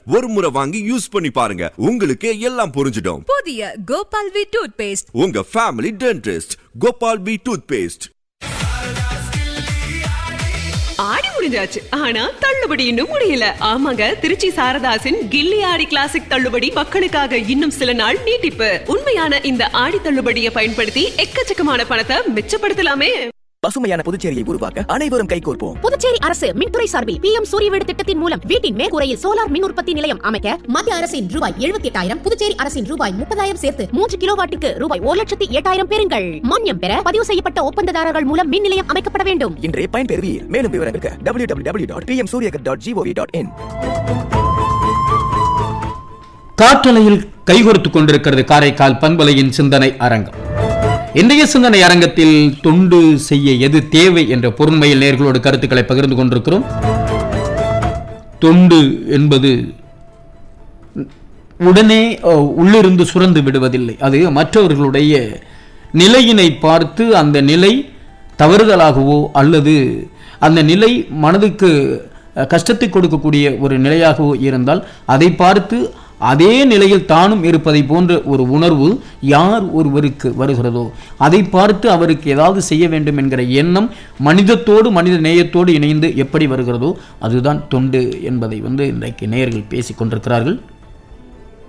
ஒரு முறை வாங்கி யூஸ் பண்ணி பாருங்க உங்களுக்கு எல்லாம் புரிஞ்சிடும் புதிய கோபால் வி டூத் பேஸ்ட் உங்க family dentist Gopal B toothpaste ஆடி முடிஞ்சாச்சு ஆனா தள்ளுபடி இன்னும் முடியல ஆமாங்க திருச்சி சாரதாசின் கில்லி ஆடி கிளாசிக் தள்ளுபடி மக்களுக்காக இன்னும் சில நாள் நீட்டிப்பு உண்மையான இந்த ஆடி தள்ளுபடியை பயன்படுத்தி எக்கச்சக்கமான பணத்தை மிச்சப்படுத்தலாமே பசுமையான புதுச்சேரியை உருவாக்க அனைவரும் கைகோர்ப்போம் புதுச்சேரி அரசு மின்துறை சார்பில் பி எம் சூரிய வீடு திட்டத்தின் மூலம் வீட்டின் மேற்கூரையில் சோலார் மின் உற்பத்தி நிலையம் அமைக்க மத்திய அரசின் ரூபாய் எழுபத்தி எட்டாயிரம் புதுச்சேரி அரசின் ரூபாய் முப்பதாயிரம் சேர்த்து மூன்று கிலோவாட்டுக்கு ரூபாய் ஒரு லட்சத்தி எட்டாயிரம் பெறுங்கள் மானியம் பெற பதிவு செய்யப்பட்ட ஒப்பந்ததாரர்கள் மூலம் மின் நிலையம் அமைக்கப்பட வேண்டும் இன்றே பயன்பெறுவீர் மேலும் விவரங்களுக்கு W W W dot PM Suryaghar dot G O V dot in காற்றலையில் கைகொடுத்துக் கொண்டிருக்கிறது காரைக்கால் பண்பலையின் சிந்தனை அரங்கம் இன்றைய சிந்தனை அரங்கத்தில் தொண்டு செய்ய எது தேவை என்ற பொருண்மையில் நேர்களோடு கருத்துக்களை பகிர்ந்து கொண்டிருக்கிறோம் தொண்டு என்பது உடனே அஹ், உள்ளிருந்து சுரந்து விடுவதில்லை அது மற்றவர்களுடைய நிலையினை பார்த்து அந்த நிலை தவறுதலாகவோ அல்லது அந்த நிலை மனதுக்கு அஹ், கஷ்டத்தை கொடுக்கக்கூடிய ஒரு நிலையாகவோ இருந்தால் அதை பார்த்து அதே நிலையில் தானும் இருப்பதை போன்ற ஒரு உணர்வு யார் ஒருவருக்கு வருகிறதோ அதை பார்த்து அவருக்கு ஏதாவது செய்ய வேண்டும் என்கிற எண்ணம் மனிதத்தோடு மனித நேயத்தோடு இணைந்து எப்படி வருகிறதோ அதுதான் தொண்டு என்பதை வந்து இன்றைக்கு நேயர்கள் பேசிக் கொண்டிருக்கிறார்கள்